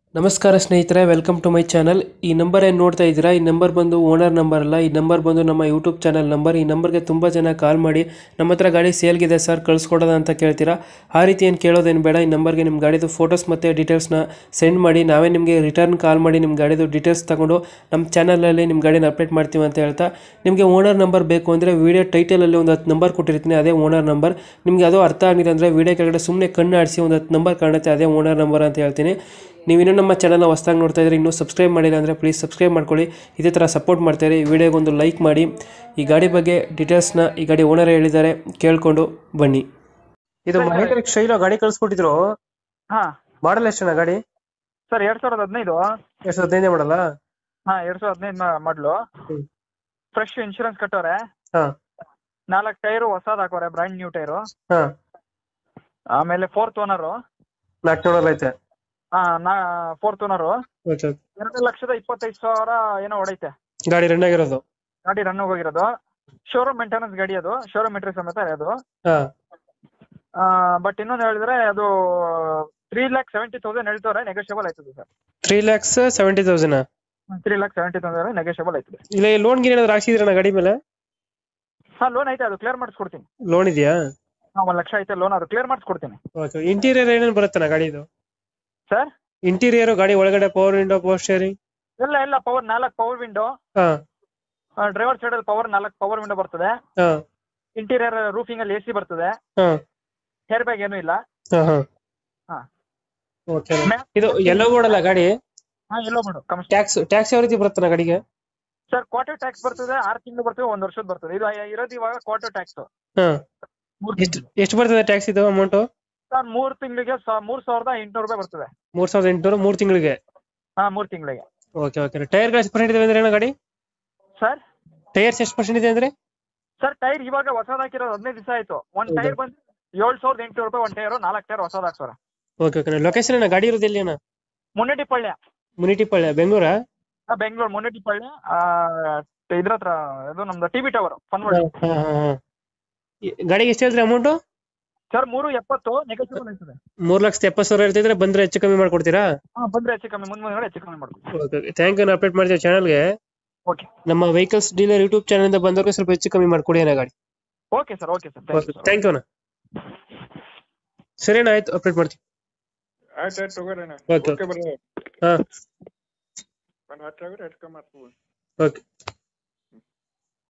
ನಮಸ್ಕಾರ ಸ್ನೇಹಿತರೆ welcome to my channel ಈ ನಂಬರ್ ಏನು ನೋಡ್ತಾ ಇದ್ದೀರಾ ಈ ನಂಬರ್ ಬಂದು ಓನರ್ ನಂಬರ್ ಅಲ್ಲ ಈ ನಂಬರ್ ಬಂದು ನಮ್ಮ ಯೂಟ್ಯೂಬ್ ಚಾನಲ್ ನಂಬರ್ ಈ ನಂಬರ್ಗೆ ತುಂಬ ಜನ ಕಾಲ್ ಮಾಡಿ ನಮ್ಮ ಹತ್ರ ಗಾಡಿ ಸೇಲ್ಗಿದೆ ಸರ್ ಕಳಿಸ್ಕೊಡೋದ ಅಂತ ಕೇಳ್ತೀರಾ ಆ ರೀತಿ ಏನು ಕೇಳೋದೇನು ಬೇಡ ಈ ನಂಬರ್ಗೆ ನಿಮ್ಮ ಗಾಡಿದು ಫೋಟೋಸ್ ಮತ್ತು ಡೀಟೇಲ್ಸ್ನ ಸೆಂಡ್ ಮಾಡಿ ನಾವೇ ನಿಮಗೆ ರಿಟರ್ನ್ ಕಾಲ್ ಮಾಡಿ ನಿಮ್ಮ ಗಾಡಿದು ಡೀಟೇಲ್ಸ್ ತಗೊಂಡು ನಮ್ಮ ಚಾನಲಲ್ಲಿ ನಿಮ್ಮ ಗಾಡಿನ ಅಪ್ಡೇಟ್ ಮಾಡ್ತೀವಿ ಅಂತ ಹೇಳ್ತಾ ನಿಮಗೆ ಓನರ್ ನಂಬರ್ ಬೇಕು ಅಂದರೆ ವೀಡಿಯೋ ಟೈಟಲಲ್ಲಿ ಒಂದು ಹತ್ತು ನಂಬರ್ ಕೊಟ್ಟಿರ್ತೀನಿ ಅದೇ ಓನರ್ ನಂಬರ್ ನಿಮಗೆ ಅದು ಅರ್ಥ ಆಗಿಲ್ಲ ಅಂದರೆ ವೀಡಿಯೋ ಕೆಳಗಡೆ ಸುಮ್ಮನೆ ಕಣ್ಣು ಆಡಿಸಿ ಒಂದು ಹತ್ತು ನಂಬರ್ ಕಾಣುತ್ತೆ ಅದೇ ಓನರ್ ನಂಬರ್ ಅಂತ ಹೇಳ್ತೀನಿ ನೀವು ಇನ್ನೂ ನಮ್ಮ ಚಾನಲ್ನ ಹೊಸ್ದಾಗಿ ನೋಡ್ತಾ ಇದ್ರೆ ಇನ್ನೂ ಸಬ್ಸ್ಕ್ರೈಬ್ ಮಾಡಿಲ್ಲ ಅಂದರೆ ಪ್ಲೀಸ್ ಸಬ್ಸ್ಕ್ರೈಬ್ ಮಾಡ್ಕೊಳ್ಳಿ ಇದೇ ಥರ ಸಪೋರ್ಟ್ ಮಾಡ್ತಾರೆ ಈ ವಿಡಿಯೋಗೆ ಒಂದು ಲೈಕ್ ಮಾಡಿ ಈ ಗಾಡಿ ಬಗ್ಗೆ ಡೀಟೇಲ್ಸ್ನ ಈ ಗಾಡಿ ಓನರ್ ಹೇಳಿದ್ದಾರೆ ಕೇಳ್ಕೊಂಡು ಬನ್ನಿ ಇದು ಮಹೇಂದ್ರ ಶೈಲ ಗಾಡಿ ಕಳಿಸ್ಕೊಟ್ಟಿದ್ರು ಹಾ ಮಾಡಲ್ ಎಷ್ಟಣ್ಣ ಗಾಡಿ ಸರ್ ಎರಡ್ ಸಾವಿರದ ಹದಿನೈದು ಎರಡು ಸಾವಿರದ ಹದಿನೈದೇ ಮಾಡಲ್ಲ ಹಾ ಎರಡ್ ಸಾವಿರದ ಹದಿನೈದು ಮಾಡ್ಲು ಹ್ಮ್. ಫ್ರೆಶ್ ಇನ್ಶೂರೆನ್ಸ್ ಕಟ್ಟವ್ರೆ ಹಾಂ ನಾಲ್ಕು ಟೈರು ಹೊಸದ್ ಹಾಕೋರೆ ಬ್ರ್ಯಾಂಡ್ ನ್ಯೂ ಟೈರು ಹಾಂ ಆಮೇಲೆ ಫೋರ್ತ್ ಓನರು ನಾಲ್ಕು ನೋಡಲ್ ಐತೆ ಹಾ ನಾ ಫೋರ್ತ್ ಓನರು ಓಕೆ ಎರಡು ಲಕ್ಷದ ಇಪ್ಪತ್ತೈದು ಸಾವಿರ ಏನೋ ಹೊಡೈತೆ ಗಾಡಿ ರನ್ ಆಗಿರೋದು ಗಾಡಿ ರನ್ ಹೋಗಿರೋದು ಶೋರೂಮ್ ಮೇಂಟೆನೆನ್ಸ್ ಗಾಡಿ ಅದು ಶೋರೂಮ್ ಮೆಟ್ರಿಕ್ ಸಮೇತ ಅದು ಹಾಂ ಬಟ್ ಇನ್ನೊಂದು ಹೇಳಿದ್ರೆ ಅದು ತ್ರೀ ಲ್ಯಾಕ್ ಸೆವೆಂಟಿ ತೌಸಂಡ್ ಹೇಳ್ತಾರೆ ನೆಗೋಷಿಯಬಲ್ ಆಯ್ತದೆ sir three lakhs seventy thousand three lakh seventy thousand negotiable ಆಯ್ತದೆ ಇಲ್ಲ ಲೋನ್ ಗಿನ್ ಏನಾದ್ರು ಹಾಕ್ಸಿದ್ರಣ್ಣ ಗಾಡಿ ಮೇಲೆ ಹಾ ಲೋನ್ ಐತೆ ಅದು ಕ್ಲಿಯರ್ ಮಾಡಿಸ್ಕೊಡ್ತೀನಿ ಲೋನ್ ಇದೆಯಾ ಹಾ ಒಂದ್ ಲಕ್ಷ ಐತೆ ಲೋನ್ ಅದು ಕ್ಲಿಯರ್ ಮಾಡಿಸ್ಕೊಡ್ತೀನಿ ಓಕೆ ಇಂಟೀರಿಯರ್ ಏನೇನು ಬರುತ್ತಣ್ಣ ಗಾಡಿದು ಸರ್ ಇಂಟೀರಿಯರ್ ಗಾಡಿ ಒಳಗಡೆ ಪವರ್ ವಿಂಡೋ ಪವರ್ ಸ್ಟೇರಿಂಗ್ ಇಲ್ಲ ಇಲ್ಲ ಪವರ್ ನಾಲ್ಕು ಪವರ್ ವಿಂಡೋ ಹಾ ಡ್ರೈವರ್ ಸೈಡ್ ಅಲ್ಲಿ ಪವರ್ ನಾಲ್ಕು ಪವರ್ ವಿಂಡೋ ಬರ್ತದೆ ಹಾ ಇಂಟೀರಿಯರ್ ರೂಫಿಂಗ್ ಅಲ್ಲಿ ಎಸಿ ಬರ್ತದೆ ಹಾ ಹೇರ್ ಬ್ಯಾಗ್ ಏನು ಇಲ್ಲ ಹಾ ಹಾ ಹಾ. ಓಕೆ ಇದು ಎಲ್ಲ ಓಡಲ್ಲ ಗಾಡಿ ಹಾ ಎಲ್ಲೋ ಮಾಡು ಕಮಿಷನ್ ಟ್ಯಾಕ್ಸ್ ಟ್ಯಾಕ್ಸ್ ಯಾವ ರೀತಿ ಬರುತ್ತಣ್ಣ ಗಾಡಿಗೆ ಸರ್ ಕ್ವಾರ್ಟರ್ ಟ್ಯಾಕ್ಸ್ ಬರ್ತದೆ ಆರು ತಿಂಗಳು ಬರ್ತದೆ ಒಂದ್ ವರ್ಷದ ಬರ್ತದೆ ಇದು ಇರೋದು ಇವಾಗ ಕ್ವಾರ್ಟರ್ ಟ್ಯಾಕ್ಸ್ ಹಾ ಮೂರ್ ಎಷ್ಟು ಎಷ್ಟು ಬರ್ತದೆ ಟ್ಯಾಕ್ಸ್ ಇದು ಅಮೌಂಟು ಸರ್ ಮೂರ್ ತಿಂಗಳಿಗೆ ಮೂರ್ ಸಾವಿರದ ಎಂಟ್ನೂರು ರೂಪಾಯಿ ಬರ್ತದೆ ಮೂರ್ ಸಾವಿರದ ಎಂಟುನೂರು ಮೂರು ತಿಂಗಳಿಗೆ ಹಾ ಮೂರ್ ತಿಂಗಳಿಗೆ ಓಕೆ ಓಕೆ ಟೈರ್ ಎಷ್ಟು ಪರ್ಸೆಂಟ್ ಇದೆ ಅಂದ್ರೆ ಅಣ್ಣ ಗಾಡಿ ಸರ್ ಟೈರ್ಸ್ ಎಷ್ಟು ಪರ್ಸೆಂಟ್ ಇದೆ ಅಂದ್ರೆ ಸರ್ ಟೈರ್ ಇವಾಗ ಹೊಸದ್ ಹಾಕಿರೋದು ಹದಿನೈದು ದಿವಸ ಆಯ್ತು ಒಂದ್ ಹೌದಾ? ಟೈರ್ ಬಂದು ಏಳ್ ಸಾವಿರದ ಎಂಟುನೂರು ರೂಪಾಯಿ ಒಂದ್ ಟೈರ್ ನಾಲ್ಕು ಟೈರ್ ಹೊಸದ್ ಹಾಕ್ಸೋರ ಓಕೆ ಓಕೆ ಲೊಕೇಶನ್ ಅಣ್ಣ ಗಾಡಿ ಇರೋದು ಎಲ್ಲಿ ಅಣ್ಣ ಮುನ್ನಡಿಪಳ್ಳಿ ಮುನಿಟಿಪಾಳ್ಯ ಬೆಂಗಳೂರಾ ಬೆಂಗಳೂರು ಮುನ್ನಡಿಪಳ್ಳಿ ಇದ್ರ ಹತ್ರ ಇದು ನಮ್ದು ಟಿ ಬಿ ಟವರ್ ಹಾ ಫನ್ವರ್ಡ್ ಹಾ ಹಾ ಈ ಗಾಡಿಗೆ ಎಷ್ಟು ಹೇಳ್ತೀರಿ ಅಮೌಂಟು ಸರ್ ಮೂರು ಎಪ್ಪತ್ತು ನೆಗೋಷಿಯಬಲ್ ಆಯ್ತದೆ ಮೂರ್ ಲಕ್ಷದ ಎಪ್ಪತ್ತು ಸಾವಿರ ಹೇಳ್ತಿದ್ರೆ ಬಂದ್ರೆ ಹೆಚ್ಚು ಕಮ್ಮಿ ಮಾಡ್ಕೊಡ್ತೀರಾ ಹಾ ಬಂದ್ರೆ ಹೆಚ್ಚು ಕಮ್ಮಿ ಮುಂದೆ ಮುಂದೆ ಹೆಚ್ಚು ಕಮ್ಮಿ ಮಾಡ್ಕೊಡ್ತೀನಿ ಓಕೆ ಥ್ಯಾಂಕ್ ಯು ಅಪ್ಡೇಟ್ ಮಾಡ್ತೀವಿ ಚಾನಲ್ಗೆ ಓಕೆ ನಮ್ಮ ವೆಹಿಕಲ್ಸ್ ಡೀಲರ್ ಯೂಟ್ಯೂಬ್ ಚಾನಲ್ ಇಂದ ಬಂದವ್ರಿಗೆ ಸ್ವಲ್ಪ ಹೆಚ್ಚು ಕಮ್ಮಿ ಮಾಡ್ಕೊಡಿ ಅಣ್ಣ ಗಾಡಿ okay sir okay sir thank you sir thank you ಅಣ್ಣ ಸರಿ ಅಣ್ಣ ಆಯ್ತು ಅಪ್ಡೇಟ್ ಮಾಡ್ತೀವಿ ಆಯ್ತು ಆಯ್ತು ತಗೋರಣ್ಣ ಓಕೆ ಓಕೆ ಬರ್ರಿ ಹಾ ಒಂದು ಹತ್ತು ಸಾವಿರ ಹೆಚ್ಚು ಕಮ್ಮಿ ಮಾಡ್ತೀವಿ ಓಕೆ